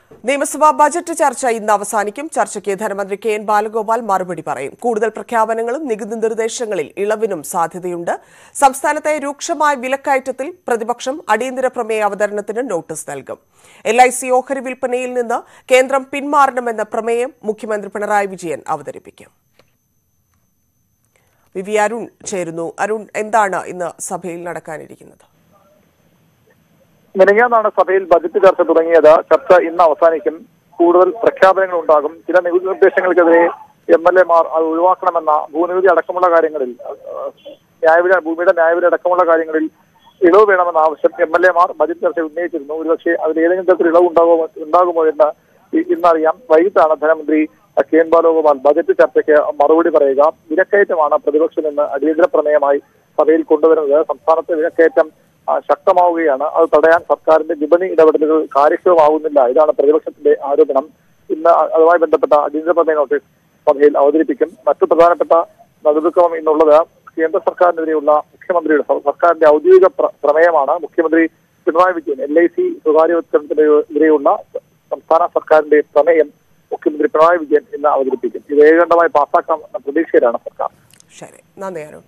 നിയമസഭാ ബജറ്റ് ചർച്ച ഇന്ന് അവസാനിക്കും ചർച്ചയ്ക്ക് ധനമന്ത്രി കെ എൻ ബാലഗോപാൽ മറുപടി പറയും കൂടുതൽ പ്രഖ്യാപനങ്ങളും നികുതി നിർദ്ദേശങ്ങളിൽ ഇളവിനും സാധ്യതയുണ്ട് സംസ്ഥാനത്തെ രൂക്ഷമായ വിലക്കയറ്റത്തിൽ പ്രതിപക്ഷം അടിയന്തര പ്രമേയ അവതരണത്തിന് നോട്ടീസ് നൽകും എൽ ഐ സി ഓഹരി വിൽപ്പനയിൽ നിന്ന് കേന്ദ്രം പിന്മാറണമെന്ന പ്രമേയം മുഖ്യമന്ത്രി പിണറായി വിജയൻ അവതരിപ്പിക്കും വി വി അരുൺ ചേരുന്നു അരുൺ എന്താണ് ഇന്ന് സഭയിൽ നടക്കാനിരിക്കുന്നത് മിനിങ്ങാന്നാണ് സഭയിൽ ബജറ്റ് ചർച്ച തുടങ്ങിയത് ചർച്ച ഇന്ന് അവസാനിക്കും കൂടുതൽ പ്രഖ്യാപനങ്ങൾ ഉണ്ടാകും ചില നികുതി നിർദ്ദേശങ്ങൾക്കെതിരെ എം എൽ എമാർ അത് ഒഴിവാക്കണമെന്ന ഭൂനികുതി അടക്കമുള്ള കാര്യങ്ങളിൽ അഹ്, ന്യായവില ഭൂമിയുടെ ന്യായവില അടക്കമുള്ള കാര്യങ്ങളിൽ ഇളവ് വേണമെന്ന ആവശ്യം എം എൽ എമാർ ബജറ്റ് ചർച്ച ഉന്നയിച്ചിരുന്നു ഒരുപക്ഷെ അതിൽ ഏതെങ്കിലും തരത്തിൽ ഇളവ് ഉണ്ടാകുമോ ഉണ്ടാകുമോ എന്ന് ഇ- ഇന്നറിയാം വൈകിട്ടാണ് ധനമന്ത്രി കെ എൻ ബാലഗോപാൽ ബജറ്റ് ചർച്ചയ്ക്ക് മറുപടി പറയുക വിലക്കയറ്റമാണ് പ്രതിപക്ഷം ഇന്ന് അടിയന്തര പ്രമേയമായി സഭയിൽ കൊണ്ടുവരുന്നത് സംസ്ഥാനത്തെ വിലക്കയറ്റം ആ, ശക്തമാവുകയാണ് അത് തടയാൻ സർക്കാരിന്റെ വിപണി ഇടപെടലുകൾ കാര്യക്ഷമമാകുന്നില്ല ഇതാണ് പ്രതിപക്ഷത്തിന്റെ ആരോപണം ഇന്ന് അ- അതുമായി ബന്ധപ്പെട്ട അടിയന്തര പ്രമേയ നോട്ടീസ് സഭയിൽ അവതരിപ്പിക്കും മറ്റു പ്രധാനപ്പെട്ട നടുക്രമം ഇന്നുള്ളത് കേന്ദ്ര സർക്കാരിനെതിരെയുള്ള മുഖ്യമന്ത്രിയുടെ സ- സർക്കാരിന്റെ ഔദ്യോഗിക പ്ര- പ്രമേയമാണ് മുഖ്യമന്ത്രി Pinarayi Vijayan L I C സ്വകാര്യവൽക്കരണത്തിനെതിരെയുള്ള സംസ്ഥാന സർക്കാരിന്റെ പ്രമേയം മുഖ്യമന്ത്രി പിണറായി വിജയൻ ഇന്ന് അവതരിപ്പിക്കും ഇത് ഏകണ്ഠമായി പാസ്സാക്കാമെന്ന പ്രതീക്ഷയിലാണ് സർക്കാർ ശരി നന്ദി അരുൺ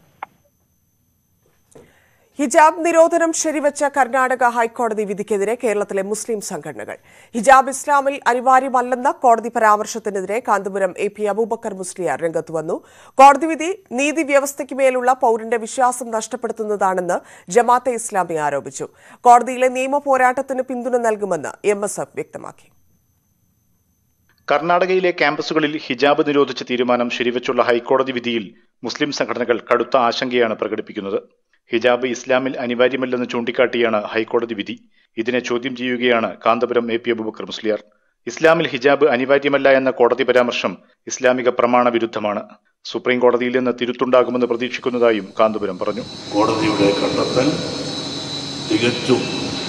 ഹിജാബ് നിരോധനം ശരിവച്ച കർണാടക ഹൈക്കോടതി വിധിക്കെതിരെ കേരളത്തിലെ മുസ്ലിം സംഘടനകൾ ഹിജാബ് ഇസ്ലാമിൽ അനിവാര്യമല്ലെന്ന കോടതി പരാമർശത്തിനെതിരെ കാന്തപുരം എ പി അബൂബക്കർ മുസ്ലിയാർ രംഗത്ത് വന്നു കോടതി വിധി നീതി വ്യവസ്ഥയ്ക്ക് മേലുള്ള പൌരന്റെ വിശ്വാസം നഷ്ടപ്പെടുത്തുന്നതാണെന്ന് ജമാഅത്തെ ഇസ്ലാമി ആരോപിച്ചു കോടതിയിലെ നിയമ പോരാട്ടത്തിന് പിന്തുണ നൽകുമെന്ന് എം വ്യക്തമാക്കി കർണാടകയിലെ ക്യാമ്പസുകളിൽ ഹിജാബ് നിരോധിച്ച തീരുമാനം ശരിവച്ചുള്ള ഹൈക്കോടതി വിധിയിൽ മുസ്ലിം സംഘടനകൾ കടുത്ത ആശങ്കയാണ് പ്രകടിപ്പിക്കുന്നത് ഹിജാബ് ഇസ്ലാമിൽ അനിവാര്യമല്ലെന്ന് ചൂണ്ടിക്കാട്ടിയാണ് ഹൈക്കോടതി വിധി ഇതിനെ ചോദ്യം ചെയ്യുകയാണ് കാന്തപുരം എ പി അബൂബക്കർ മുസ്ലിയാർ ഇസ്ലാമിൽ ഹിജാബ് അനിവാര്യമല്ല എന്ന കോടതി പരാമർശം ഇസ്ലാമിക പ്രമാണ വിരുദ്ധമാണ് സുപ്രീം കോടതിയിൽ നിന്ന് തിരുത്തുണ്ടാകുമെന്ന് പ്രതീക്ഷിക്കുന്നതായും കാന്തപുരം പറഞ്ഞു കോടതിയുടെ കണ്ടെത്തൽ തികച്ചും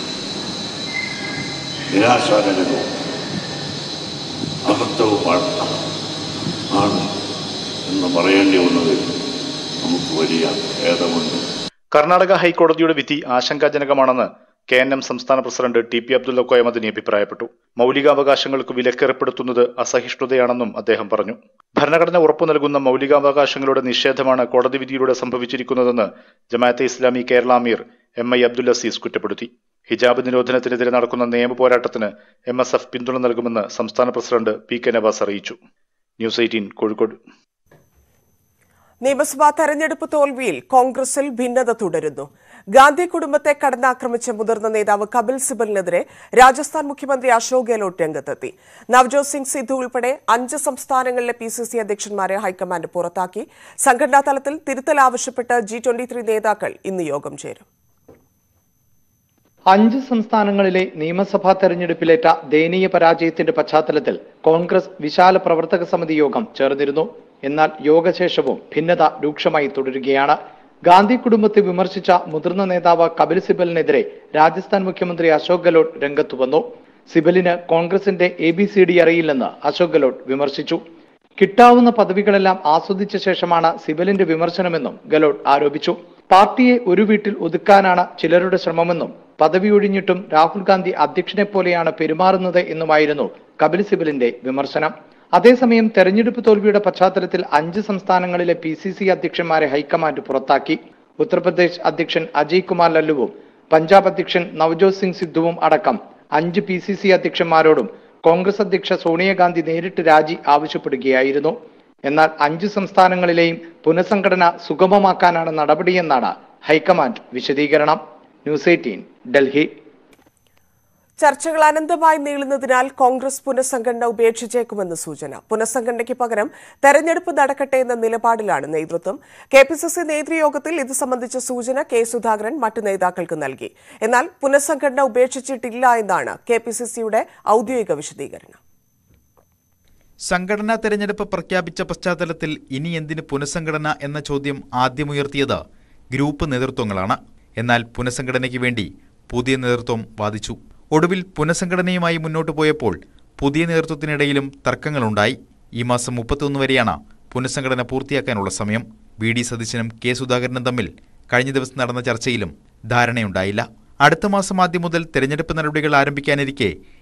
നിരാശാജനകവും അബദ്ധവുമാണ് ആണ് എന്ന് പറയേണ്ടി വന്നതിൽ നമുക്ക് വലിയ ഖേദമുണ്ട് കർണാടക ഹൈക്കോടതിയുടെ വിധി ആശങ്കാജനകമാണെന്ന് കെ എൻ എം സംസ്ഥാന president T P Abdulla Koyamadani അഭിപ്രായപ്പെട്ടു മൗലികാവകാശങ്ങൾക്ക് വിലക്കേർപ്പെടുത്തുന്നത് അസഹിഷ്ണുതയാണെന്നും അദ്ദേഹം പറഞ്ഞു ഭരണഘടന ഉറപ്പു നൽകുന്ന മൗലികാവകാശങ്ങളുടെ നിഷേധമാണ് കോടതി വിധിയിലൂടെ സംഭവിച്ചിരിക്കുന്നതെന്ന് ജമാഅത്തെ ഇസ്ലാമി കേരള അമീർ എം ഐ അബ്ദുൽ അസീസ് കുറ്റപ്പെടുത്തി ഹിജാബ് നിരോധനത്തിനെതിരെ നടക്കുന്ന നിയമ പോരാട്ടത്തിന് എം എസ് എഫ് പിന്തുണ നൽകുമെന്ന് സംസ്ഥാന പ്രസിഡന്റ് പി കെ നവാസ് അറിയിച്ചു ന്യൂസ് എയ്റ്റീൻ കോഴിക്കോട് നിയമസഭാ തെരഞ്ഞെടുപ്പ് തോൽവിയിൽ കോൺഗ്രസിൽ ഭിന്നത തുടരുന്നു ഗാന്ധി കുടുംബത്തെ കടന്നാക്രമിച്ച മുതിർന്ന നേതാവ് കപിൽ സിബലിനെതിരെ രാജസ്ഥാൻ മുഖ്യമന്ത്രി അശോക് ഗെഹ്ലോട്ട് രംഗത്തെത്തി നവജോത് സിംഗ് സിദ്ധു ഉൾപ്പെടെ അഞ്ച് സംസ്ഥാനങ്ങളിലെ പി സി സി അധ്യക്ഷന്മാരെ ഹൈക്കമാൻഡ് പുറത്താക്കി സംഘടനാ തലത്തിൽ തിരുത്തൽ ആവശ്യപ്പെട്ട് ജി ട്വന്റി ത്രീ നേതാക്കൾ ഇന്ന് യോഗം ചേരും അഞ്ച് സംസ്ഥാനങ്ങളിലെ നിയമസഭാ തെരഞ്ഞെടുപ്പിലേറ്റ ദയനീയ പരാജയത്തിന്റെ പശ്ചാത്തലത്തിൽ കോൺഗ്രസ് വിശാല പ്രവർത്തക സമിതി യോഗം ചേർന്നിരുന്നു എന്നാൽ യോഗശേഷവും ഭിന്നത രൂക്ഷമായി തുടരുകയാണ് ഗാന്ധി കുടുംബത്തെ വിമർശിച്ച മുതിർന്ന നേതാവ് കപിൽ സിബലിനെതിരെ രാജസ്ഥാൻ മുഖ്യമന്ത്രി അശോക് ഗെഹ്ലോട്ട് രംഗത്തു വന്നു സിബലിന് കോൺഗ്രസിന്റെ എ ബി സി ഡി അറിയില്ലെന്ന് അശോക് ഗെഹ്ലോട്ട് വിമർശിച്ചു കിട്ടാവുന്ന പദവികളെല്ലാം ആസ്വദിച്ച ശേഷമാണ് സിബലിന്റെ വിമർശനമെന്നും ഗെഹ്ലോട്ട് ആരോപിച്ചു പാർട്ടിയെ ഒരു വീട്ടിൽ ഒതുക്കാനാണ് ചിലരുടെ ശ്രമമെന്നും പദവി ഒഴിഞ്ഞിട്ടും രാഹുൽ ഗാന്ധി അധ്യക്ഷനെ പോലെയാണ് പെരുമാറുന്നത് എന്നുമായിരുന്നു കപിൽ സിബലിന്റെ വിമർശനം അതേസമയം തെരഞ്ഞെടുപ്പ് തോൽവിയുടെ പശ്ചാത്തലത്തിൽ അഞ്ച് സംസ്ഥാനങ്ങളിലെ പി സി സി അധ്യക്ഷന്മാരെ ഹൈക്കമാൻഡ് പുറത്താക്കി ഉത്തർപ്രദേശ് അധ്യക്ഷൻ അജയ് കുമാർ ലല്ലുവും പഞ്ചാബ് അധ്യക്ഷൻ നവജോത് സിംഗ് സിദ്ധുവും അടക്കം അഞ്ച് പി സി സി അധ്യക്ഷന്മാരോടും കോൺഗ്രസ് അധ്യക്ഷ സോണിയാഗാന്ധി നേരിട്ട് രാജി ആവശ്യപ്പെടുകയായിരുന്നു എന്നാൽ അഞ്ച് സംസ്ഥാനങ്ങളിലെയും പുനഃസംഘടന സുഗമമാക്കാനാണ് നടപടിയെന്നാണ് ഹൈക്കമാൻഡ് വിശദീകരണം ന്യൂസ് എയ്റ്റീൻ ഡൽഹി ചർച്ചകൾ അനന്തമായി നീളുന്നതിനാൽ കോൺഗ്രസ് പുനഃസംഘടന ഉപേക്ഷിച്ചേക്കുമെന്ന് സൂചന പുനഃസംഘടനയ്ക്ക് പകരം തെരഞ്ഞെടുപ്പ് നടക്കട്ടെ എന്ന നിലപാടിലാണ് നേതൃത്വം കെ പി സി സി നേതൃയോഗത്തിൽ ഇത് സംബന്ധിച്ച സൂചന കെ സുധാകരൻ മറ്റു നേതാക്കൾക്ക് നൽകി എന്നാൽ പുനഃസംഘടന ഉപേക്ഷിച്ചിട്ടില്ല എന്നാണ് കെ പി സി സിയുടെ ഔദ്യോഗിക വിശദീകരണം സംഘടനാ തെരഞ്ഞെടുപ്പ് പ്രഖ്യാപിച്ച പശ്ചാത്തലത്തിൽ ഇനി എന്തിന് പുനഃസംഘടന എന്ന ചോദ്യം ആദ്യമുയർത്തിയത് ഗ്രൂപ്പ് നേതൃത്വങ്ങളാണ് എന്നാൽ പുനഃസംഘടനയ്ക്ക് വേണ്ടി പുതിയ നേതൃത്വം വാദിച്ചു ഒടുവിൽ പുനഃസംഘടനയുമായി മുന്നോട്ടു പോയപ്പോൾ പുതിയ നേതൃത്വത്തിനിടയിലും തർക്കങ്ങളുണ്ടായി ഈ മാസം മുപ്പത്തൊന്ന് വരെയാണ് പുനഃസംഘടന പൂർത്തിയാക്കാനുള്ള സമയം വി ഡി സതീശനും കെ സുധാകരനും തമ്മിൽ കഴിഞ്ഞ ദിവസം നടന്ന ചർച്ചയിലും ധാരണയുണ്ടായില്ല അടുത്ത മാസം ആദ്യം മുതൽ തെരഞ്ഞെടുപ്പ് നടപടികൾ ആരംഭിക്കാനിരിക്കെ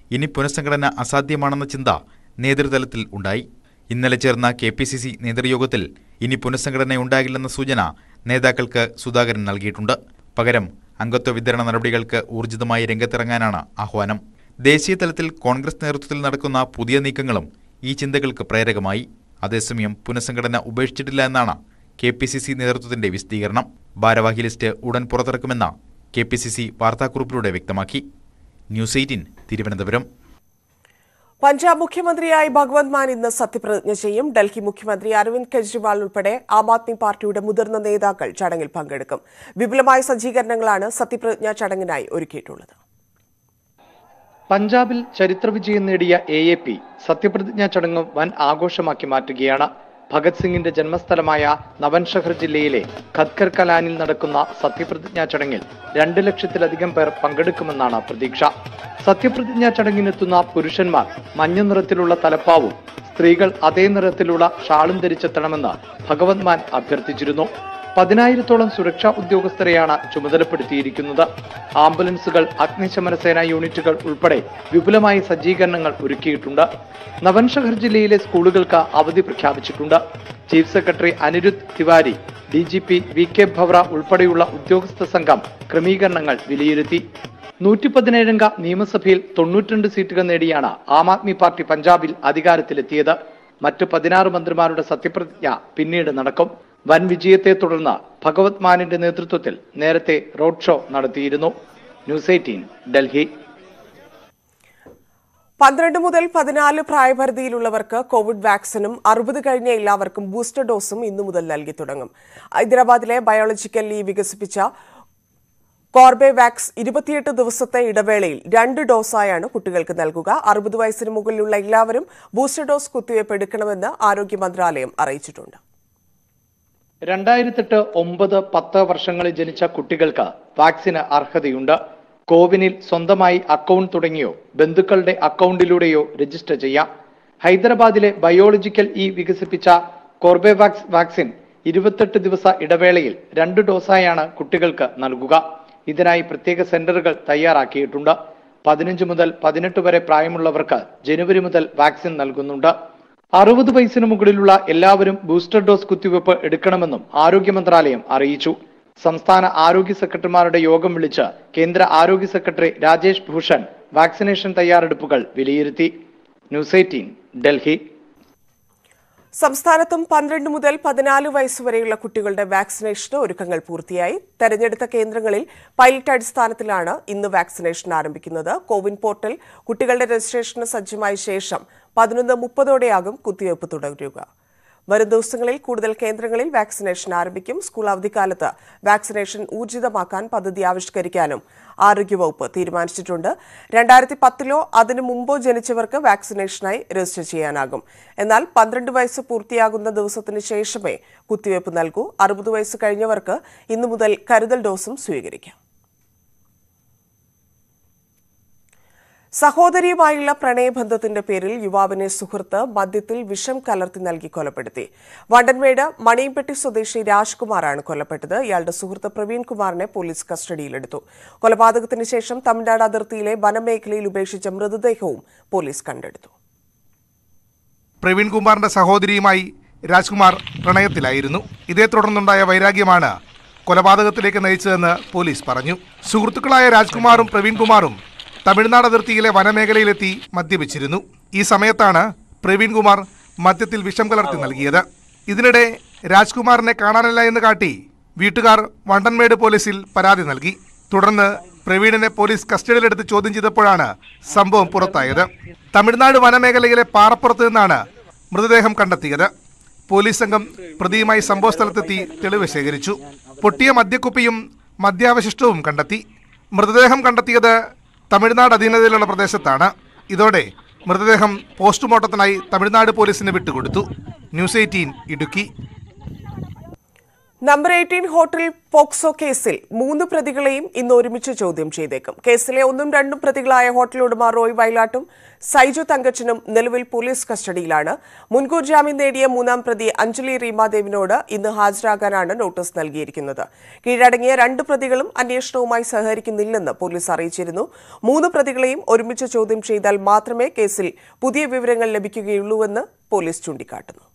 ഇനി പുനഃസംഘടന അസാധ്യമാണെന്ന ചിന്ത നേതൃതലത്തിൽ ഉണ്ടായി ഇന്നലെ ചേർന്ന കെ പി സി സി നേതൃയോഗത്തിൽ ഇനി പുനഃസംഘടന ഉണ്ടാകില്ലെന്ന സൂചന നേതാക്കൾക്ക് സുധാകരൻ നൽകിയിട്ടുണ്ട് പകരം അംഗത്വ വിതരണ നടപടികൾക്ക് ഊർജിതമായി രംഗത്തിറങ്ങാനാണ് ആഹ്വാനം ദേശീയ തലത്തിൽ കോൺഗ്രസ് നേതൃത്വത്തിൽ നടക്കുന്ന പുതിയ നീക്കങ്ങളും ഈ ചിന്തകൾക്ക് പ്രേരകമായി അതേസമയം പുനഃസംഘടന ഉപേക്ഷിച്ചിട്ടില്ല എന്നാണ് കെ പി സി സി നേതൃത്വത്തിന്റെ വിശദീകരണം ഭാരവാഹി ലിസ്റ്റ് ഉടൻ പുറത്തിറക്കുമെന്ന് കെ പി സി സി വാർത്താക്കുറിപ്പിലൂടെ വ്യക്തമാക്കി ന്യൂസ് എയ്റ്റീൻ തിരുവനന്തപുരം പഞ്ചാബ് മുഖ്യമന്ത്രിയായി ഭഗവത് മാൻ ഇന്ന് സത്യപ്രതിജ്ഞ ചെയ്യും ഡൽഹി മുഖ്യമന്ത്രി അരവിന്ദ് കെജ്രിവാൾ ഉൾപ്പെടെ ആം ആദ്മി പാർട്ടിയുടെ മുതിർന്ന നേതാക്കൾ ചടങ്ങിൽ പങ്കെടുക്കും വിപുലമായ സജ്ജീകരണങ്ങളാണ് സത്യപ്രതിജ്ഞാ ചടങ്ങിനായി ഒരുക്കിയിട്ടുള്ളത് പഞ്ചാബിൽ ചരിത്ര വിജയം നേടിയ എ എ പി സത്യപ്രതിജ്ഞാ ചടങ്ങ് വൻ ആഘോഷമാക്കി മാറ്റുകയാണ് ഭഗത് സിംഗിന്റെ ജന്മസ്ഥലമായ നവൻഷഹർ ജില്ലയിലെ ഖദ്കർ കലാനിൽ നടക്കുന്ന സത്യപ്രതിജ്ഞാ ചടങ്ങിൽ രണ്ട് ലക്ഷത്തിലധികം പേർ പങ്കെടുക്കുമെന്നാണ് പ്രതീക്ഷ സത്യപ്രതിജ്ഞാ ചടങ്ങിനെത്തുന്ന പുരുഷന്മാർ മഞ്ഞ നിറത്തിലുള്ള തലപ്പാവും സ്ത്രീകൾ അതേ നിറത്തിലുള്ള ഷാളും ധരിച്ചെത്തണമെന്ന് ഭഗവത് മാൻ അഭ്യർത്ഥിച്ചിരുന്നു പതിനായിരത്തോളം സുരക്ഷാ ഉദ്യോഗസ്ഥരെയാണ് ചുമതലപ്പെടുത്തിയിരിക്കുന്നത് ആംബുലൻസുകൾ അഗ്നിശമന സേനാ യൂണിറ്റുകൾ ഉൾപ്പെടെ വിപുലമായ സജ്ജീകരണങ്ങൾ ഒരുക്കിയിട്ടുണ്ട് നവൻഷഹർ ജില്ലയിലെ സ്കൂളുകൾക്ക് അവധി പ്രഖ്യാപിച്ചിട്ടുണ്ട് chief secretary Anirudh Tiwari D G P V K Bhavra ഉൾപ്പെടെയുള്ള ഉദ്യോഗസ്ഥ സംഘം ക്രമീകരണങ്ങൾ വിലയിരുത്തി നൂറ്റി പതിനേഴംഗ നിയമസഭയിൽ തൊണ്ണൂറ്റിരണ്ട് സീറ്റുകൾ നേടിയാണ് ആം ആദ്മി പാർട്ടി പഞ്ചാബിൽ അധികാരത്തിലെത്തിയത് മറ്റ് പതിനാറ് മന്ത്രിമാരുടെ സത്യപ്രതിജ്ഞ പിന്നീട് നടക്കും വൻ വിജയത്തെ തുടർന്ന് ഭഗവത് മാനിന്റെ നേതൃത്വത്തിൽ നേരത്തെ റോഡ് ഷോ നടത്തിയിരുന്നു ന്യൂസ് എയ്റ്റീൻ ഡൽഹി പന്ത്രണ്ട് മുതൽ പതിനാല് പ്രായപരിധിയിലുള്ളവർക്ക് കോവിഡ് വാക്സിനും അറുപത് കഴിഞ്ഞ എല്ലാവർക്കും ബൂസ്റ്റർ ഡോസും ഇന്നു മുതൽ നൽകി തുടങ്ങും ഹൈദരാബാദിലെ ബയോളജിക്കൽ ലീ വികസിപ്പിച്ച കോർബെവാക്സ് ഇരുപത്തിയെട്ട് ദിവസത്തെ ഇടവേളയിൽ രണ്ട് ഡോസായാണ് കുട്ടികൾക്ക് നൽകുക അറുപത് വയസ്സിന് മുകളിലുള്ള എല്ലാവരും ബൂസ്റ്റർ ഡോസ് കുത്തിവയ്പ് എടുക്കണമെന്ന് ആരോഗ്യ മന്ത്രാലയം അറിയിച്ചിട്ടുണ്ട് രണ്ടായിരത്തെട്ട് ഒമ്പത് പത്ത് വർഷങ്ങളിൽ ജനിച്ച കുട്ടികൾക്ക് വാക്സിന് അർഹതയുണ്ട് കോവിനിൽ സ്വന്തമായി അക്കൗണ്ട് തുടങ്ങിയോ ബന്ധുക്കളുടെ അക്കൗണ്ടിലൂടെയോ രജിസ്റ്റർ ചെയ്യാം ഹൈദരാബാദിലെ ബയോളജിക്കൽ ഇ വികസിപ്പിച്ച കോർബെവാക്സ് വാക്സിൻ ഇരുപത്തെട്ട് ദിവസ ഇടവേളയിൽ രണ്ട് ഡോസായാണ് കുട്ടികൾക്ക് നൽകുക ഇതിനായി പ്രത്യേക സെന്ററുകൾ തയ്യാറാക്കിയിട്ടുണ്ട് പതിനഞ്ച് മുതൽ പതിനെട്ട് വരെ പ്രായമുള്ളവർക്ക് ജനുവരി മുതൽ വാക്സിൻ നൽകുന്നുണ്ട് അറുപത് വയസ്സിന് മുകളിലുള്ള എല്ലാവരും ബൂസ്റ്റർ ഡോസ് കുത്തിവയ്പ് എടുക്കണമെന്നും ആരോഗ്യ മന്ത്രാലയം അറിയിച്ചു സംസ്ഥാന ആരോഗ്യ സെക്രട്ടറിമാരുടെ യോഗം വിളിച്ച് കേന്ദ്ര ആരോഗ്യ സെക്രട്ടറി രാജേഷ് ഭൂഷൺ വാക്സിനേഷൻ തയ്യാറെടുപ്പുകൾ വിലയിരുത്തി ന്യൂസ് എയ്റ്റീൻ ഡൽഹി സംസ്ഥാനത്തും പന്ത്രണ്ട് മുതൽ പതിനാല് വയസ്സുവരെയുള്ള കുട്ടികളുടെ വാക്സിനേഷന് ഒരുക്കങ്ങൾ പൂർത്തിയായി തെരഞ്ഞെടുത്ത കേന്ദ്രങ്ങളിൽ പൈലറ്റ് അടിസ്ഥാനത്തിലാണ് ഇന്ന് വാക്സിനേഷൻ ആരംഭിക്കുന്നത് കോവിൻ പോർട്ടൽ കുട്ടികളുടെ രജിസ്ട്രേഷന് സജ്ജമായ ശേഷം പതിനൊന്ന് മുപ്പതോടെയാകും കുത്തിവയ്പ് തുടരുക വരും ദിവസങ്ങളിൽ കൂടുതൽ കേന്ദ്രങ്ങളിൽ വാക്സിനേഷൻ ആരംഭിക്കും സ്കൂൾ അവധിക്കാലത്ത് വാക്സിനേഷൻ ഊർജിതമാക്കാൻ പദ്ധതി ആവിഷ്കരിക്കാനും ആരോഗ്യവകുപ്പ് തീരുമാനിച്ചിട്ടുണ്ട് രണ്ടായിരത്തി പത്തിലോ അതിനു മുമ്പോ ജനിച്ചവർക്ക് വാക്സിനേഷനായി രജിസ്റ്റർ ചെയ്യാനാകും എന്നാൽ പന്ത്രണ്ട് വയസ്സ് പൂർത്തിയാകുന്ന ദിവസത്തിന് ശേഷമേ കുത്തിവയ്പ് നൽകൂ അറുപത് വയസ്സ് കഴിഞ്ഞവർക്ക് ഇന്നു മുതൽ കരുതൽ ഡോസും സ്വീകരിക്കാം സഹോദരിയുമായുള്ള പ്രണയബന്ധത്തിന്റെ പേരിൽ യുവാവിനെ സുഹൃത്ത് മദ്യത്തിൽ വിഷം കലർത്തി നൽകി കൊലപ്പെടുത്തി വണ്ടൻമേട് മണിയംപെട്ടി സ്വദേശി രാജ്കുമാറാണ് കൊല്ലപ്പെട്ടത് ഇയാളുടെ സുഹൃത്ത് പ്രവീൺ കുമാറിനെ പോലീസ് കസ്റ്റഡിയിലെടുത്തു കൊലപാതകത്തിന് ശേഷം തമിഴ്നാട് അതിർത്തിയിലെ വനമേഖലയിൽ ഉപേക്ഷിച്ച മൃതദേഹവും പോലീസ് കണ്ടെടുത്തു പ്രവീൺ കുമാറിന്റെ സഹോദരിയുമായി രാജ്കുമാർ പ്രണയത്തിലായിരുന്നു ഇതേ തുടർന്നുണ്ടായ വൈരാഗ്യമാണ് കൊലപാതകത്തിലേക്ക് നയിച്ചതെന്ന് പോലീസ് പറഞ്ഞു സുഹൃത്തുക്കളായ രാജ്കുമാറും പ്രവീൺ കുമാറും തമിഴ്നാട് അതിർത്തിയിലെ വനമേഖലയിലെത്തി മദ്യപിച്ചിരുന്നു ഈ സമയത്താണ് പ്രവീൺ കുമാർ മദ്യത്തിൽ വിഷം കലർത്തി നൽകിയത് ഇതിനിടെ രാജ്കുമാറിനെ കാണാനില്ല എന്ന് കാട്ടി വീട്ടുകാർ വണ്ടൻമേട് പോലീസിൽ പരാതി നൽകി തുടർന്ന് പ്രവീണിനെ പോലീസ് കസ്റ്റഡിയിലെടുത്ത് ചോദ്യം ചെയ്തപ്പോഴാണ് സംഭവം പുറത്തായത് തമിഴ്നാട് വനമേഖലയിലെ പാറപ്പുറത്ത് നിന്നാണ് മൃതദേഹം കണ്ടെത്തിയത് പോലീസ് സംഘം പ്രതിയുമായി സംഭവസ്ഥലത്തെത്തി തെളിവ് ശേഖരിച്ചു പൊട്ടിയ മദ്യക്കുപ്പിയും മദ്യാവശിഷ്ടവും കണ്ടെത്തി മൃതദേഹം കണ്ടെത്തിയത് തമിഴ്നാട് അധീനതയിലുള്ള പ്രദേശത്താണ് ഇതോടെ മൃതദേഹം പോസ്റ്റ്മോർട്ടത്തിനായി തമിഴ്നാട് പോലീസിന് വിട്ടുകൊടുത്തു news eighteen Idukki number eighteen hotel POCSO കേസിൽ മൂന്ന് പ്രതികളെയും ഇന്ന് ഒരുമിച്ച് ചോദ്യം ചെയ്തേക്കും കേസിലെ ഒന്നും രണ്ടും പ്രതികളായ ഹോട്ടൽ ഉടമ റോയ് വയലാട്ടും സൈജു തങ്കച്ചനും നിലവിൽ പോലീസ് കസ്റ്റഡിയിലാണ് മുൻകൂർ ജാമ്യം നേടിയ മൂന്നാം പ്രതി അഞ്ജലി റീമാദേവിനോട് ഇന്ന് ഹാജരാകാനാണ് നോട്ടീസ് നൽകിയിരിക്കുന്നത് കീഴടങ്ങിയ രണ്ട് പ്രതികളും അന്വേഷണവുമായി സഹകരിക്കുന്നില്ലെന്ന് പോലീസ് അറിയിച്ചിരുന്നു മൂന്ന് പ്രതികളെയും ഒരുമിച്ച് ചോദ്യം ചെയ്താൽ മാത്രമേ കേസിൽ പുതിയ വിവരങ്ങൾ ലഭിക്കുകയുള്ളൂവെന്ന് പോലീസ് ചൂണ്ടിക്കാട്ടുന്നു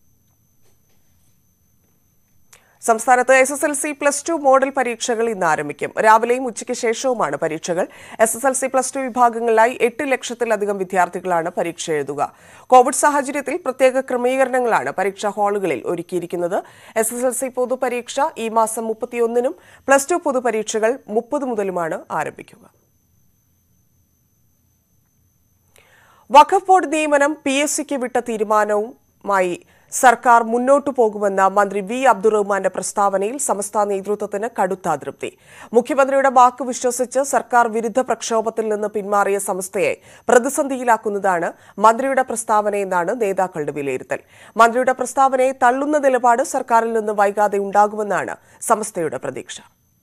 സംസ്ഥാനത്ത് S S L C plus two model പരീക്ഷകൾ ഇന്ന് ആരംഭിക്കും രാവിലെയും ഉച്ചയ്ക്ക് ശേഷവുമാണ് പരീക്ഷകൾ S S L C plus two വിഭാഗങ്ങളിലായി എട്ട് ലക്ഷത്തിലധികം വിദ്യാർത്ഥികളാണ് പരീക്ഷ എഴുതുക കോവിഡ് സാഹചര്യത്തിൽ പ്രത്യേക ക്രമീകരണങ്ങളാണ് പരീക്ഷാ ഹാളുകളിൽ ഒരുക്കിയിരിക്കുന്നത് എസ് എസ് എൽ സി പൊതുപരീക്ഷ ഈ മാസം മുപ്പത്തിയൊന്നിനും പ്ലസ് ടു പൊതുപരീക്ഷകൾ മുപ്പത് മുതലുമാണ് ആരംഭിക്കുക വഖഫ് ബോർഡ് നിയമനം പി എസ് സിക്ക് വിട്ട തീരുമാനവുമായി സർക്കാർ മുന്നോട്ടു പോകുമെന്ന മന്ത്രി വി അബ്ദുറഹ്മാന്റെ പ്രസ്താവനയിൽ സമസ്ത നേതൃത്വത്തിന് കടുത്ത അതൃപ്തി മുഖ്യമന്ത്രിയുടെ വാക്ക് വിശ്വസിച്ച് സർക്കാർ വിരുദ്ധ പ്രക്ഷോഭത്തിൽ നിന്ന് പിന്മാറിയ സമസ്തയെ പ്രതിസന്ധിയിലാക്കുന്നതാണ് മന്ത്രിയുടെ പ്രസ്താവനയെന്നാണ് നേതാക്കളുടെ വിലയിരുത്തൽ മന്ത്രിയുടെ പ്രസ്താവനയെ തള്ളുന്ന നിലപാട് സർക്കാരിൽ നിന്ന് വൈകാതെ ഉണ്ടാകുമെന്നാണ് സമസ്തയുടെ പ്രതീക്ഷ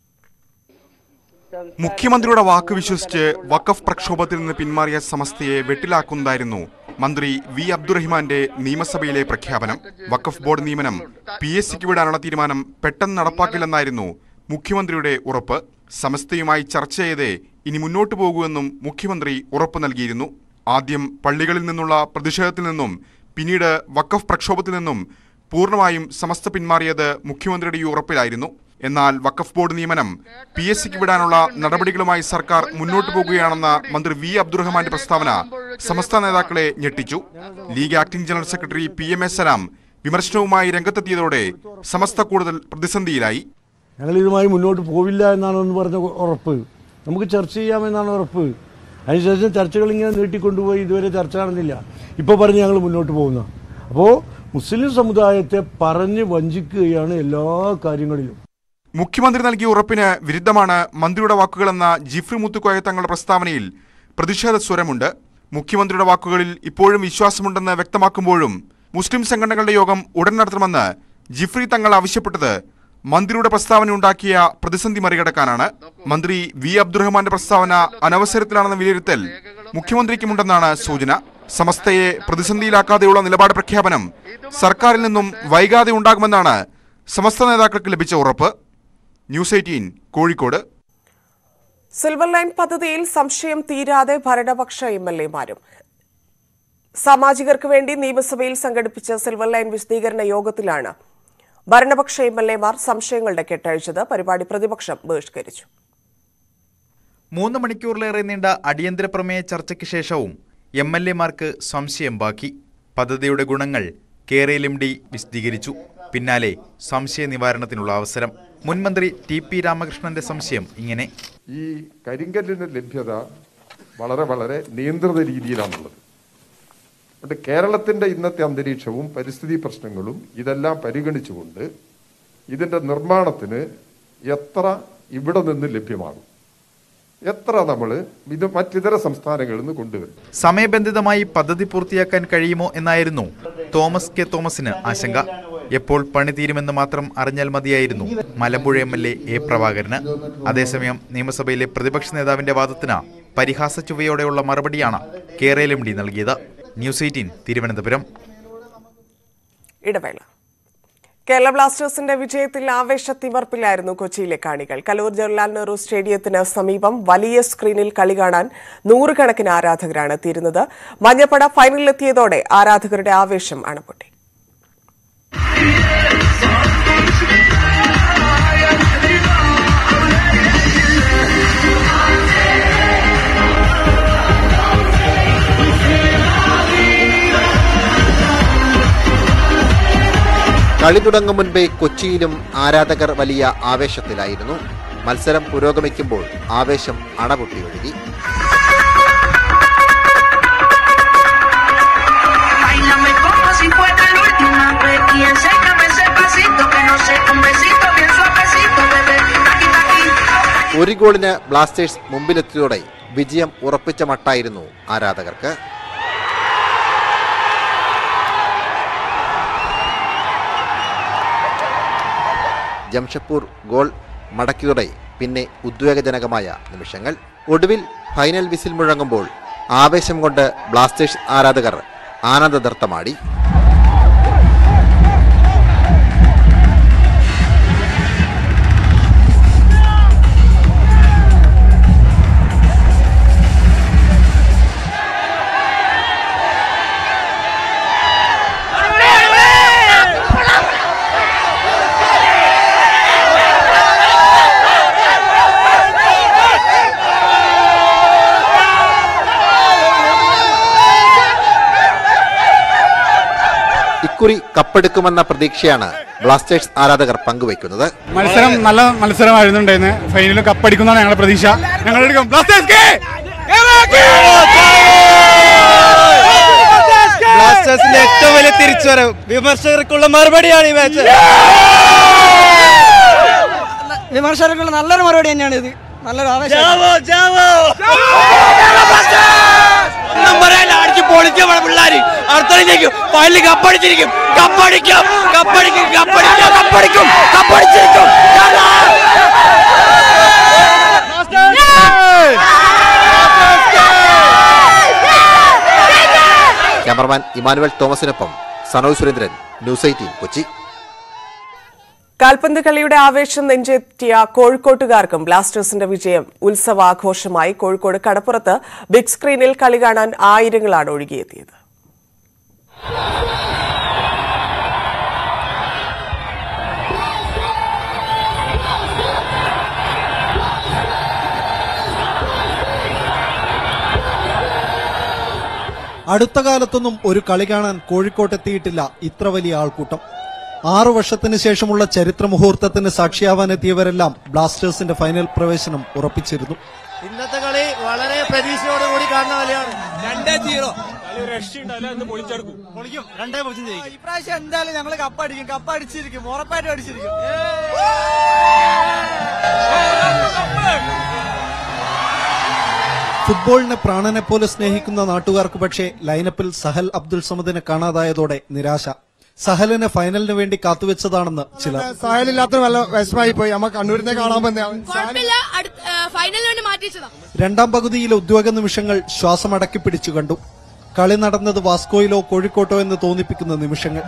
മുഖ്യമന്ത്രിയുടെ വാക്ക് വിശ്വസിച്ച് വഖഫ് പ്രക്ഷോഭത്തിൽ നിന്ന് പിന്മാറിയ സമസ്തയെ വെട്ടിലാക്കുന്നതായിരുന്നു മന്ത്രി വി അബ്ദുറഹിമാന്റെ നിയമസഭയിലെ പ്രഖ്യാപനം വഖഫ് ബോർഡ് നിയമനം പി എസ് സിക്ക് വിടാനുള്ള തീരുമാനം പെട്ടെന്ന് നടപ്പാക്കില്ലെന്നായിരുന്നു മുഖ്യമന്ത്രിയുടെ ഉറപ്പ് സമസ്തയുമായി ചർച്ച ചെയ്തേ ഇനി മുന്നോട്ടു പോകുമെന്നും മുഖ്യമന്ത്രി ഉറപ്പു നൽകിയിരുന്നു ആദ്യം പള്ളികളിൽ നിന്നുള്ള പ്രതിഷേധത്തിൽ നിന്നും പിന്നീട് വഖഫ് പ്രക്ഷോഭത്തിൽ നിന്നും പൂർണ്ണമായും സമസ്ത പിന്മാറിയത് മുഖ്യമന്ത്രിയുടെ ഈ ഉറപ്പിലായിരുന്നു എന്നാൽ വഖഫ് ബോർഡ് നിയമനം പി എസ് സിക്ക് വിടാനുള്ള നടപടികളുമായി സർക്കാർ മുന്നോട്ടു പോകുകയാണെന്ന മന്ത്രി വി അബ്ദുറഹ്മാന്റെ പ്രസ്താവന സമസ്ത നേതാക്കളെ ഞെട്ടിച്ചു league acting general secretary P M S Salam വിമർശനവുമായി രംഗത്തെത്തിയതോടെ സമസ്ത കൂടുതൽ പ്രതിസന്ധിയിലായി ഞങ്ങൾ ഇതുമായി മുന്നോട്ട് പോവില്ല എന്നാണ് ഒന്ന് പറഞ്ഞ ഉറപ്പ് നമുക്ക് ചർച്ച ചെയ്യാമെന്നാണ് ഉറപ്പ് അതിനുശേഷം ചർച്ചകൾ ഇങ്ങനെ നീട്ടിക്കൊണ്ടുപോയി ഇതുവരെ ചർച്ച നടന്നില്ല ഇപ്പോൾ പറഞ്ഞ് ഞങ്ങൾ മുന്നോട്ട് പോകുന്ന അപ്പോൾ മുസ്ലിം സമുദായത്തെ പറഞ്ഞ് വഞ്ചിക്കുകയാണ് എല്ലാ കാര്യങ്ങളിലും മുഖ്യമന്ത്രി നൽകിയ ഉറപ്പിന് വിരുദ്ധമാണ് മന്ത്രിയുടെ വാക്കുകളെന്ന ജിഫ്രി മുത്തുക്കോയ തങ്ങളുടെ പ്രസ്താവനയിൽ പ്രതിഷേധ സ്വരമുണ്ട് മുഖ്യമന്ത്രിയുടെ വാക്കുകളിൽ ഇപ്പോഴും വിശ്വാസമുണ്ടെന്ന് വ്യക്തമാക്കുമ്പോഴും മുസ്ലിം സംഘടനകളുടെ യോഗം ഉടൻ നടത്തണമെന്ന് ജിഫ്രി തങ്ങൾ ആവശ്യപ്പെട്ടത് മന്ത്രിയുടെ പ്രസ്താവന ഉണ്ടാക്കിയ പ്രതിസന്ധി മറികടക്കാനാണ് മന്ത്രി വി അബ്ദുറഹ്മാന്റെ പ്രസ്താവന അനവസരത്തിലാണെന്ന വിലയിരുത്തൽ മുഖ്യമന്ത്രിക്കുമുണ്ടെന്നാണ് സൂചന സമസ്തയെ പ്രതിസന്ധിയിലാക്കാതെയുള്ള നിലപാട് പ്രഖ്യാപനം സർക്കാരിൽ നിന്നും വൈകാതെ ഉണ്ടാകുമെന്നാണ് സമസ്ത നേതാക്കൾക്ക് ലഭിച്ച ഉറപ്പ് news eighteen Kozhikode silver line പദ്ധതിയിൽ സംശയം തീരാതെ ഭരണപക്ഷ എം എൽ എമാരും സാമാജികർക്ക് വേണ്ടി നിയമസഭയിൽ സംഘടിപ്പിച്ച സിൽവർ ലൈൻ വിശദീകരണ യോഗത്തിലാണ് ഭരണപക്ഷ എം എൽ എമാർ സംശയങ്ങളുടെ കെട്ടഴിച്ചത് പരിപാടി പ്രതിപക്ഷം ബഹിഷ്കരിച്ചു മൂന്ന് മണിക്കൂറിലേറെ നീണ്ട അടിയന്തര പ്രമേയ ചർച്ചയ്ക്ക് ശേഷവും എം എൽ എമാർക്ക് സംശയം ബാക്കി പദ്ധതിയുടെ ഗുണങ്ങൾ കേരയിൽ എം ഡി വിശദീകരിച്ചു പിന്നാലെ സംശയ നിവാരണത്തിനുള്ള അവസരം മുൻമന്ത്രി ടി പി രാമകൃഷ്ണന്റെ സംശയം ഇങ്ങനെ ഈ കരിങ്കല്ലിന്റെ ലഭ്യത വളരെ വളരെ നിയന്ത്രിത രീതിയിലാണുള്ളത് അതുകൊണ്ട് കേരളത്തിന്റെ ഇന്നത്തെ അന്തരീക്ഷവും പരിസ്ഥിതി പ്രശ്നങ്ങളും ഇതെല്ലാം പരിഗണിച്ചുകൊണ്ട് ഇതിന്റെ നിർമ്മാണത്തിന് എത്ര ഇവിടെ നിന്ന് ലഭ്യമാകും എത്ര നമ്മൾ ഇത് മറ്റിതര സംസ്ഥാനങ്ങളിൽ നിന്ന് കൊണ്ടുവരും സമയബന്ധിതമായി പദ്ധതി പൂർത്തിയാക്കാൻ കഴിയുമോ എന്നായിരുന്നു തോമസ് കെ തോമസിന് ആശങ്ക എപ്പോൾ പണി തീരുമെന്ന് മാത്രം അറിഞ്ഞാൽ മതിയായിരുന്നു Malampuzha M L A A പ്രഭാകരന് അതേസമയം നിയമസഭയിലെ പ്രതിപക്ഷ നേതാവിന്റെ വാദത്തിന് പരിഹാസ ചുവയോടെയുള്ള മറുപടിയാണ് കേരള എം ഡി നൽകിയത് ന്യൂസ് എയ്റ്റീൻ തിരുവനന്തപുരം ഇടവേള കേരള ബ്ലാസ്റ്റേഴ്സിന്റെ വിജയത്തിൽ ആവേശത്തിമർപ്പിലായിരുന്നു കൊച്ചിയിലെ കാണികൾ കലൂർ ജവഹർലാൽ നെഹ്റു സ്റ്റേഡിയത്തിന് സമീപം വലിയ സ്ക്രീനിൽ കളി കാണാൻ നൂറുകണക്കിന് ആരാധകരാണ് എത്തിയിരുന്നത് മഞ്ഞപ്പട ഫൈനലിലെത്തിയതോടെ ആരാധകരുടെ ആവേശം അണപ്പൊട്ടി കളി തുടങ്ങും മുൻപേ കൊച്ചിയിലും ആരാധകർ വലിയ ആവേശത്തിലായിരുന്നു മത്സരം പുരോഗമിക്കുമ്പോൾ ആവേശം അണപൊട്ടിയൊഴുകി Bailame como si fuera la última vez y enséñame ese pasito que no sé, un besito bien suavecito, bebé. Taqui, taqui. ഒരു ഗോളിന് ബ്ലാസ്റ്റേഴ്സ് മുമ്പിലെത്തിയതോടെ വിജയം ഉറപ്പിച്ച മട്ടായിരുന്നു ആരാധകർക്ക് ജംഷഡ്പൂർ ഗോൾ മടക്കിയതോടെ പിന്നെ ഉദ്വേഗജനകമായ നിമിഷങ്ങൾ ഒടുവിൽ ഫൈനൽ വിസിൽ മുഴങ്ങുമ്പോൾ ആവേശം കൊണ്ട് ബ്ലാസ്റ്റേഴ്സ് ആരാധകർ ആനന്ദനൃത്തമാടി ഇക്കുറി കപ്പെടുക്കുമെന്ന പ്രതീക്ഷയാണ് ബ്ലാസ്റ്റേഴ്സ് ആരാധകർ പങ്കുവയ്ക്കുന്നത് മത്സരം നല്ല മത്സരമായിരുന്നു ഉണ്ടായിരുന്നെ ഫൈനലിൽ കപ്പടിക്കുന്നതാണ് ഞങ്ങളുടെ പ്രതീക്ഷ ഞങ്ങൾ എടുക്കും ബ്ലാസ്റ്റേഴ്സ് കെ! ബ്ലാസ്റ്റേഴ്സിന്റെ ഏറ്റവും വലിയ തിരിച്ചുവരവ് വിമർശകർക്കുള്ള മറുപടിയാണ് ഈ മാച്ച് വിമർശകർക്കുള്ള നല്ലൊരു മറുപടി തന്നെയാണ് ഇത് നല്ലൊരു ആവേശം അടിച്ച് പൊളിക്കും പിള്ളേര് അടുത്തടിക്കും പള്ളി കപ്പടിച്ചിരിക്കും കപ്പടിക്കും കപ്പടിക്കും കപ്പടിക്കും കപ്പടിക്കും കപ്പടിച്ചിരിക്കും ക്യാമറമാൻ ഇമാനുവൽ തോമസിനൊപ്പം സനോജ് സുരേന്ദ്രൻ ന്യൂസ് എയ്റ്റീൻ കൊച്ചി കാൽപന്ത് കളിയുടെ ആവേശം നെഞ്ചെത്തിയ കോഴിക്കോട്ടുകാർക്കും ബ്ലാസ്റ്റേഴ്സിന്റെ വിജയം ഉത്സവാഘോഷമായി കോഴിക്കോട് കടപ്പുറത്ത് ബിഗ് സ്ക്രീനിൽ കളി കാണാൻ ആയിരങ്ങളാണ് ഒഴുകിയെത്തിയത് അടുത്ത കാലത്തൊന്നും ഒരു കളി കാണാൻ കോഴിക്കോട്ടെത്തിയിട്ടില്ല ഇത്ര വലിയ ആൾക്കൂട്ടം ആറു വർഷത്തിന് ശേഷമുള്ള ചരിത്ര മുഹൂർത്തത്തിന് സാക്ഷിയാവാനെത്തിയവരെല്ലാം ബ്ലാസ്റ്റേഴ്സിന്റെ ഫൈനൽ പ്രവേശനം ഉറപ്പിച്ചിരുന്നു ഇന്നത്തെ കളി വളരെ പ്രതീക്ഷയോടുകൂടി കാണുന്ന കളിയാണ് രണ്ടേ സീറോ പൊളിക്കും രണ്ടേ പൂജ്യം ജയിക്കും ഇപ്രാവശ്യം എന്തായാലും ഞങ്ങൾ കപ്പടിക്കും കപ്പടിച്ചിരിക്കും ഉറപ്പായിട്ടും അടിച്ചിരിക്കും ഫുട്ബോളിനെ പ്രാണനെ പോലെ സ്നേഹിക്കുന്ന നാട്ടുകാർക്ക് പക്ഷേ ലൈനപ്പിൽ സഹൽ അബ്ദുൾ സമദിനെ കാണാതായതോടെ നിരാശ സഹലിനെ ഫൈനലിന് വേണ്ടി കാത്തുവെച്ചതാണെന്ന് ചിലർ സഹായമില്ലാത്ത വല്ല വിഷമായി പോയി നമ്മ കണ്ണൂരിനെ കാണാൻ വന്ന കുഴപ്പമില്ല ഫൈനലിന് വേണ്ടി മാറ്റിവെച്ചതാ രണ്ടാം പകുതിയിലെ ഉദ്വേഗ നിമിഷങ്ങൾ ശ്വാസമടക്കി പിടിച്ചു കണ്ടു കളി നടന്നത് വാസ്കോയിലോ കോഴിക്കോട്ടോ എന്ന് തോന്നിപ്പിക്കുന്ന നിമിഷങ്ങൾ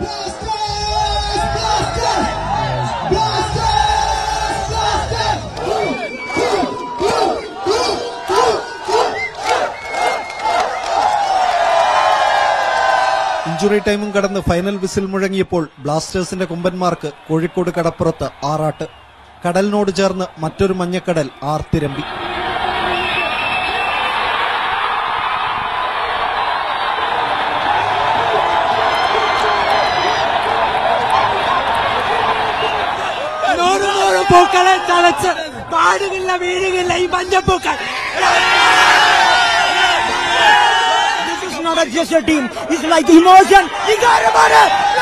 ഇഞ്ചുറി ടൈമും കടന്ന് ഫൈനൽ വിസിൽ മുഴങ്ങിയപ്പോൾ ബ്ലാസ്റ്റേഴ്സിന്റെ കൊമ്പന്മാർക്ക് കോഴിക്കോട് കടപ്പുറത്ത് ആറാട്ട് കടലിനോട് ചേർന്ന് മറ്റൊരു മഞ്ഞക്കടൽ ആർത്തിരമ്പി നൂറ് നൂറ് പൂക്കളെ തളച്ച് പാടുകില്ല വീഴുകില്ല ഈ മഞ്ഞപ്പൂക്കൾ This is not a just a team. It's like emotion. വികാരമാണ്.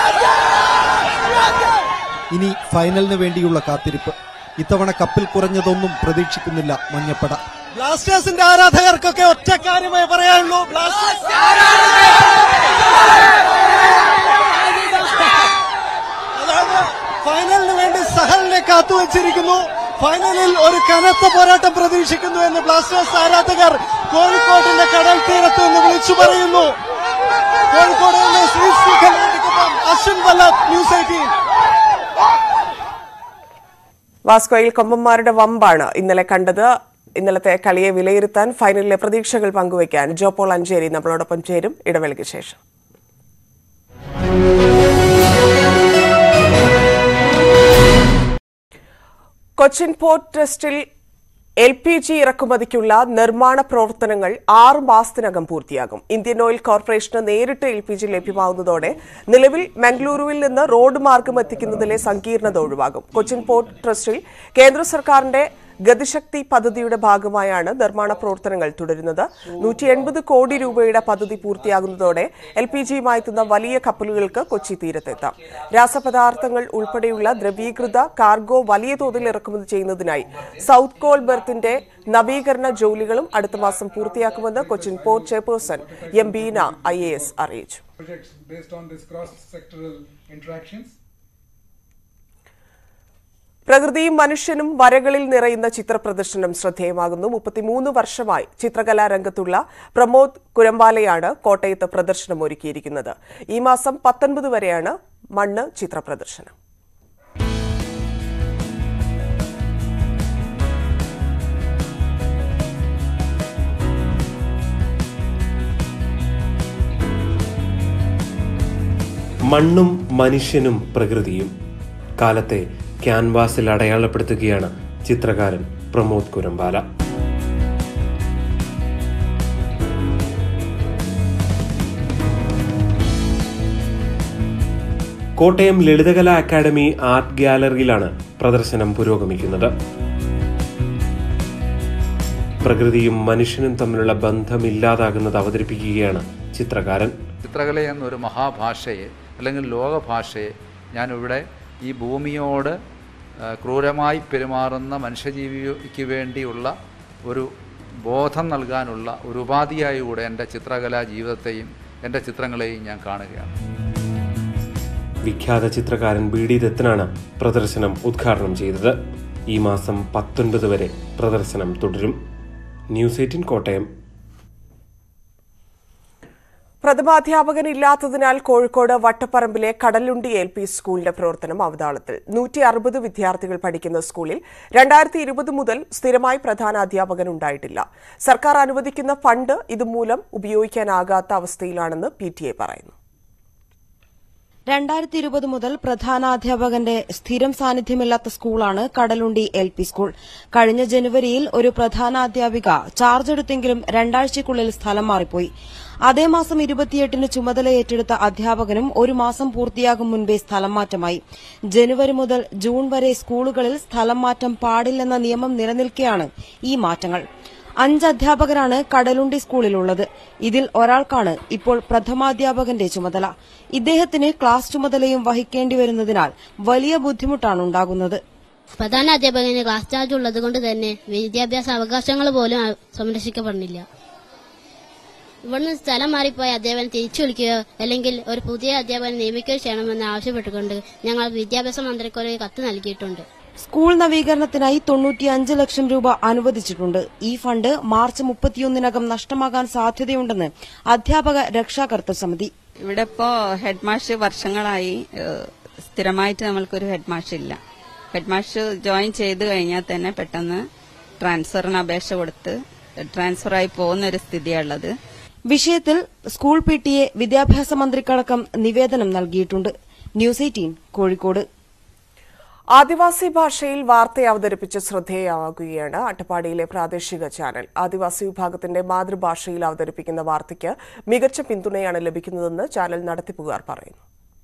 ഇനി ഫൈനലിന് വേണ്ടിയുള്ള കാത്തിരിപ്പ് ഇത്തവണ കപ്പിൽ കുറഞ്ഞതൊന്നും പ്രതീക്ഷിക്കുന്നില്ല മഞ്ഞപ്പട ബ്ലാസ്റ്റേഴ്സിന്റെ ആരാധകർക്കൊക്കെ ഒറ്റ കാര്യമേ പറയാനുള്ളൂ അതാണ് ഫൈനലിന് വേണ്ടി സഹലിനെ കാത്തുവച്ചിരിക്കുന്നു ഫൈനലിൽ ഒരു കനത്ത പോരാട്ടം പ്രതീക്ഷിക്കുന്നു എന്ന് ബ്ലാസ്റ്റേഴ്സ് ആരാധകർ കോഴിക്കോടിന്റെ കടൽ തീരത്ത് നിന്ന് വിളിച്ചു പറയുന്നു കോഴിക്കോട് നിന്ന് ശ്രീ ശ്രീകലാണ്ടിക്കൊപ്പം അശ്വിൻ വല്ലഭ് ന്യൂസ് എയ്റ്റീൻ വാസ്കോയിൽ കൊമ്പന്മാരുടെ വമ്പാണ് ഇന്നലെ കണ്ടത് ഇന്നലത്തെ കളിയെ വിലയിരുത്താൻ ഫൈനലിലെ പ്രതീക്ഷകൾ പങ്കുവയ്ക്കാൻ ജോപോൾ അഞ്ചേരി നമ്മളോടൊപ്പം ചേരും ഇടവേളയ്ക്ക് ശേഷം കൊച്ചിൻ പോർട്ട് ട്രസ്റ്റിൽ എൽ പി ജി ഇറക്കുമതിക്കുള്ള നിർമ്മാണ പ്രവർത്തനങ്ങൾ ആറ് മാസത്തിനകം പൂർത്തിയാകും ഇന്ത്യൻ ഓയിൽ കോർപ്പറേഷന് നേരിട്ട് എൽ പി ജി ലഭ്യമാവുന്നതോടെ നിലവിൽ മംഗളൂരുവിൽ നിന്ന് റോഡ് മാർഗം എത്തിക്കുന്നതിലെ സങ്കീർണത ഒഴിവാകും കൊച്ചിൻ പോർട്ട് ട്രസ്റ്റിൽ കേന്ദ്ര സർക്കാരിന്റെ ഗതിശക്തി പദ്ധതിയുടെ ഭാഗമായാണ് നിർമ്മാണ പ്രവർത്തനങ്ങൾ തുടരുന്നത് നൂറ്റി എൺപത് കോടി രൂപയുടെ പദ്ധതി പൂർത്തിയാകുന്നതോടെ എൽ പി ജിയുമായി എത്തുന്ന വലിയ കപ്പലുകൾക്ക് കൊച്ചി തീരത്തെത്താം രാസപദാർത്ഥങ്ങൾ ഉൾപ്പെടെയുള്ള ദ്രവീകൃത കാർഗോ വലിയ തോതിൽ ഇറക്കുമതി ചെയ്യുന്നതിനായി സൗത്ത് കോൾ ബെർത്തിന്റെ നവീകരണ ജോലികളും അടുത്ത മാസം പൂർത്തിയാക്കുമെന്ന് Cochin port chairperson M Beena I A S അറിയിച്ചു projects based on this cross-sectoral interactions. പ്രകൃതിയും മനുഷ്യനും വരകളിൽ നിറയുന്ന ചിത്രപ്രദർശനം ശ്രദ്ധേയമാകുന്നു മുപ്പത്തിമൂന്ന് വർഷമായി ചിത്രകലാ രംഗത്തുള്ള പ്രമോദ് കുരമ്പാലയാണ് കോട്ടയത്ത് പ്രദർശനം ഒരുക്കിയിരിക്കുന്നത് ഈ മാസം പത്തൊൻപത് വരെയാണ് മണ്ണ് ചിത്രപ്രദർശനം മണ്ണും മനുഷ്യനും പ്രകൃതിയും കാലത്തെ ക്യാൻവാസിൽ അടയാളപ്പെടുത്തുകയാണ് ചിത്രകാരൻ പ്രമോദ് കുരമ്പാല കോട്ടയം ലളിതകലാ അക്കാദമി ആർട്ട് ഗ്യാലറിയിലാണ് പ്രദർശനം പുരോഗമിക്കുന്നത് പ്രകൃതിയും മനുഷ്യനും തമ്മിലുള്ള ബന്ധമില്ലാതാകുന്നത് അവതരിപ്പിക്കുകയാണ് ചിത്രകാരൻ ചിത്രകല എന്നൊരു മഹാഭാഷയെ അല്ലെങ്കിൽ ലോകഭാഷയെ ഞാനിവിടെ ഈ ഭൂമിയോട് ആ, ക്രൂരമായി പെരുമാറുന്ന മനുഷ്യജീവിക്ക് വേണ്ടിയുള്ള ഒരു ബോധം നൽകാനുള്ള ഒരു ഉപാധിയായി കൂടെ എൻ്റെ ചിത്രകലാ ജീവിതത്തെയും എൻ്റെ ചിത്രങ്ങളെയും ഞാൻ കാണുകയാണ് വിഖ്യാത ചിത്രകാരൻ ബി ഡി ദത്തനാണ് പ്രദർശനം ഉദ്ഘാടനം ചെയ്തത് ഈ മാസം പത്തൊൻപത് വരെ പ്രദർശനം തുടരും ന്യൂസ് എയ്റ്റീൻ കോട്ടയം പ്രഥമാധ്യാപകനില്ലാത്തതിനാൽ കോഴിക്കോട് വട്ടപ്പറമ്പിലെ കടലുണ്ടി എൽ പി സ്കൂളിന്റെ പ്രവർത്തനം അവതാളത്തിൽ നൂറ്റി അറുപത് വിദ്യാർത്ഥികൾ പഠിക്കുന്ന സ്കൂളിൽ രണ്ടായിരത്തി ഇരുപത് മുതൽ സ്ഥിരമായി പ്രധാന അധ്യാപകൻ ഉണ്ടായിട്ടില്ല സർക്കാർ അനുവദിക്കുന്ന ഫണ്ട് ഇതുമൂലം ഉപയോഗിക്കാനാകാത്ത അവസ്ഥയിലാണെന്ന് പി ടി എ പറയുന്നു രണ്ടായിരത്തി ഇരുപത് മുതൽ പ്രധാനാധ്യാപകന്റെ സ്ഥിരം സാന്നിധ്യമില്ലാത്ത സ്കൂളാണ് കടലുണ്ടി എൽ പി സ്കൂൾ കഴിഞ്ഞ ജനുവരിയിൽ ഒരു പ്രധാനാധ്യാപിക ചാർജ് എടുത്തെങ്കിലും രണ്ടാഴ്ചയ്ക്കുള്ളിൽ സ്ഥലം മാറിപ്പോയി അതേ മാസം ഇരുപത്തിയെട്ടിന് ചുമതല ഏറ്റെടുത്ത അധ്യാപകനും ഒരു മാസം പൂർത്തിയാകും മുൻപേ സ്ഥലം മാറ്റമായി ജനുവരി മുതൽ ജൂൺ വരെ സ്കൂളുകളിൽ സ്ഥലം മാറ്റം പാടില്ലെന്ന നിയമം നിലനിൽക്കെയാണ് ഈ മാറ്റങ്ങൾ അഞ്ച് അധ്യാപകരാണ് കടലുണ്ടി സ്കൂളിലുള്ളത് ഇതിൽ ഒരാൾക്കാണ് ഇപ്പോൾ പ്രഥമാധ്യാപകന്റെ ചുമതല ഇദ്ദേഹത്തിന് ക്ലാസ് ചുമതലയും വഹിക്കേണ്ടി വരുന്നതിനാൽ വലിയ ബുദ്ധിമുട്ടാണ് ഉണ്ടാകുന്നത് പ്രധാന അധ്യാപകന് ക്ലാസ് ചാർജ് ഉള്ളത് കൊണ്ട് തന്നെ വിദ്യാഭ്യാസ അവകാശങ്ങൾ പോലും ആ- സംരക്ഷിക്കപ്പെടുന്നില്ല ഇവിടുന്ന് സ്ഥലം മാറിപ്പോയ അധ്യാപകൻ തിരിച്ചു വിളിക്കുകയോ അല്ലെങ്കിൽ ഒരു പുതിയ അധ്യാപകനെ നിയമിക്കുകയോ ചെയ്യണമെന്ന് ആവശ്യപ്പെട്ടുകൊണ്ട് ഞങ്ങൾ വിദ്യാഭ്യാസ മന്ത്രിക്ക് ഒരു കത്ത് നൽകിയിട്ടുണ്ട് സ്കൂൾ നവീകരണത്തിനായി തൊണ്ണൂറ്റിയഞ്ച് ലക്ഷം രൂപ അനുവദിച്ചിട്ടുണ്ട് ഈ ഫണ്ട് മാർച്ച് മുപ്പത്തിയൊന്നിനകം നഷ്ടമാകാൻ സാധ്യതയുണ്ടെന്ന് അധ്യാപക രക്ഷാകർതൃ സമിതി ഇവിടെ ഇപ്പോ ഹെഡ് മാഷ് വർഷങ്ങളായി ഏഹ്, സ്ഥിരമായിട്ട് നമ്മൾക്കൊരു ഹെഡ് മാഷ് ഇല്ല ഹെഡ് മാഷ് ജോയിൻ ചെയ്ത് കഴിഞ്ഞാൽ തന്നെ പെട്ടെന്ന് ട്രാൻസ്ഫറിന് അപേക്ഷ കൊടുത്ത് ട്രാൻസ്ഫറായി പോകുന്ന ഒരു സ്ഥിതിയാണുള്ളത് വിഷയത്തിൽ സ്കൂൾ പി ടി എ വിദ്യാഭ്യാസ മന്ത്രിക്കടക്കം നിവേദനം നൽകിയിട്ടുണ്ട് ന്യൂസ് എയ്റ്റീൻ കോഴിക്കോട് ആദിവാസി ഭാഷയിൽ വാർത്ത അവതരിപ്പിച്ച് ശ്രദ്ധേയമാകുകയാണ് അട്ടപ്പാടിയിലെ പ്രാദേശിക ചാനൽ ആദിവാസി വിഭാഗത്തിന്റെ മാതൃഭാഷയിൽ അവതരിപ്പിക്കുന്ന വാർത്തയ്ക്ക് മികച്ച പിന്തുണയാണ് ലഭിക്കുന്നതെന്ന് ചാനൽ നടത്തിപ്പുകാർ പറയുന്നു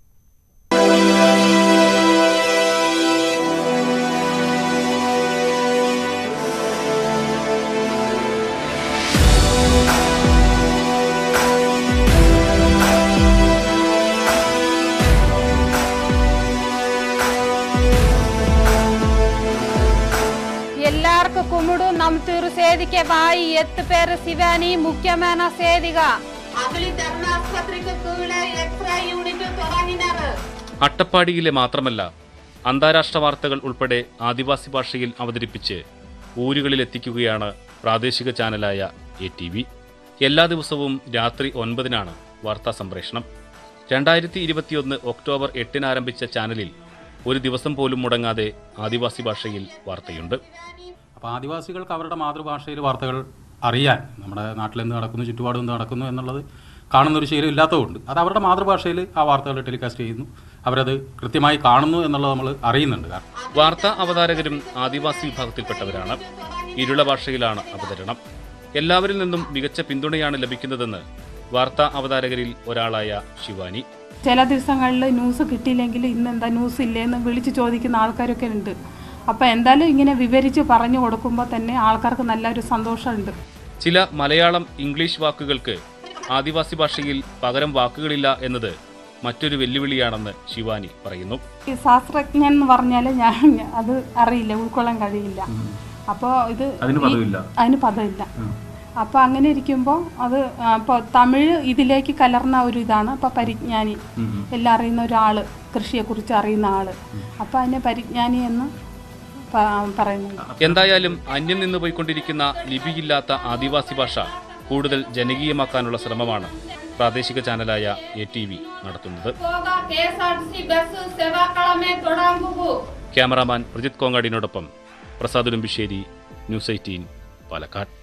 ಎಲ್ಲಾರ್ಕು ಕುಮುಡು ನಮ್ತೂರು ಸೇದಿಕೆ ಬಾಯಿ ಎತ್ತು ಪೇರು ಶಿವಾನಿ ಮುಖ್ಯమైన ಸೇದಿಗ അട്ടപ്പാടിയിലെ മാത്രമല്ല അന്താരാഷ്ട്ര വാർത്തകൾ ഉൾപ്പെടെ ആദിവാസി ഭാഷയിൽ അവതരിപ്പിച്ച് ഊരുകളിലെത്തിക്കുകയാണ് പ്രാദേശിക ചാനലായ എ ടി വി എല്ലാ ദിവസവും രാത്രി ഒൻപതിനാണ് വാർത്താ സംപ്രേഷണം രണ്ടായിരത്തി ഇരുപത്തിയൊന്ന് ഒക്ടോബർ എട്ടിന് ആരംഭിച്ച ചാനലിൽ ഒരു ദിവസം പോലും മുടങ്ങാതെ ആദിവാസി ഭാഷയിൽ വാർത്തയുണ്ട് അപ്പോൾ ആദിവാസികൾക്ക് അവരുടെ മാതൃഭാഷയിൽ വാർത്തകൾ അറിയാൻ നമ്മുടെ നാട്ടിൽ എന്ത് നടക്കുന്നു ചുറ്റുപാടും എന്ത് നടക്കുന്നു എന്നുള്ളത് കാണുന്നൊരു ശീലം ഇല്ലാത്തതുകൊണ്ട് അത് അവരുടെ മാതൃഭാഷയിൽ ആ വാർത്തകൾ ടെലികാസ്റ്റ് ചെയ്യുന്നു അവരത് കൃത്യമായി കാണുന്നു എന്നുള്ളത് നമ്മൾ അറിയുന്നുണ്ട് കാരണം വാർത്താ അവതാരകരും ആദിവാസി വിഭാഗത്തിൽപ്പെട്ടവരാണ് ഇരുള ഭാഷയിലാണ് അവതരണം എല്ലാവരിൽ നിന്നും മികച്ച പിന്തുണയാണ് ലഭിക്കുന്നതെന്ന് വാർത്താ അവതാരകരിൽ ഒരാളായ ശിവാനി ചില ദിവസങ്ങളിൽ ന്യൂസ് കിട്ടിയില്ലെങ്കിൽ ഇന്ന് എന്താ ന്യൂസ് ഇല്ലേന്ന് വിളിച്ച് ചോദിക്കുന്ന ആൾക്കാരൊക്കെ ഉണ്ട് അപ്പൊ എന്തായാലും ഇങ്ങനെ വിവരിച്ച് പറഞ്ഞു കൊടുക്കുമ്പോൾ തന്നെ ആൾക്കാർക്ക് നല്ലൊരു സന്തോഷമുണ്ട് ചില മലയാളം ഇംഗ്ലീഷ് വാക്കുകൾക്ക് ആദിവാസി ഭാഷയിൽ പകരം വാക്കുകളില്ല എന്നത് മറ്റൊരു വെല്ലുവിളിയാണെന്ന് ശിവാനി പറയുന്നു ഈ ശാസ്ത്രജ്ഞൻ എന്ന് പറഞ്ഞാൽ ഞാൻ അത് അറിയില്ല ഉൾക്കൊള്ളാൻ കഴിയില്ല അപ്പോൾ ഇത് അതിന് ഈ- പദമില്ല. അതിന് പദമില്ല അപ്പോൾ അങ്ങനെ ഇരിക്കുമ്പോൾ അത് അപ്പോൾ തമിഴ് ഇതിലേക്ക് കലർന്ന ഒരു ഇതാണ് അപ്പോൾ പരിജ്ഞാനി എല്ലാം അറിയുന്ന ഒരാൾ കൃഷിയെക്കുറിച്ച് അറിയുന്ന ആൾ അപ്പോൾ അതിനെ പരിജ്ഞാനി എന്ന് പ- പറയുന്നുണ്ട് എന്തായാലും അന്യം നിന്ന് പോയിക്കൊണ്ടിരിക്കുന്ന ലിപിയില്ലാത്ത ആദിവാസി ഭാഷ കൂടുതൽ ജനകീയമാക്കാനുള്ള ശ്രമമാണ് പ്രാദേശിക ചാനലായ എ ടി വി നടത്തുന്നത് ಕೆಎಸ್ಆರ್ಟಿಸಿ ಬಸ್ ಸೇವಾ ಕಳಮೆ ತೊಡಂಬುಗು ക്യാമറാമാൻ പ്രജിത് കോങ്ങാടിനോടൊപ്പം പ്രസാദ് ഉടുമ്പിശ്ശേരി ന്യൂസ് എയ്റ്റീൻ പാലക്കാട്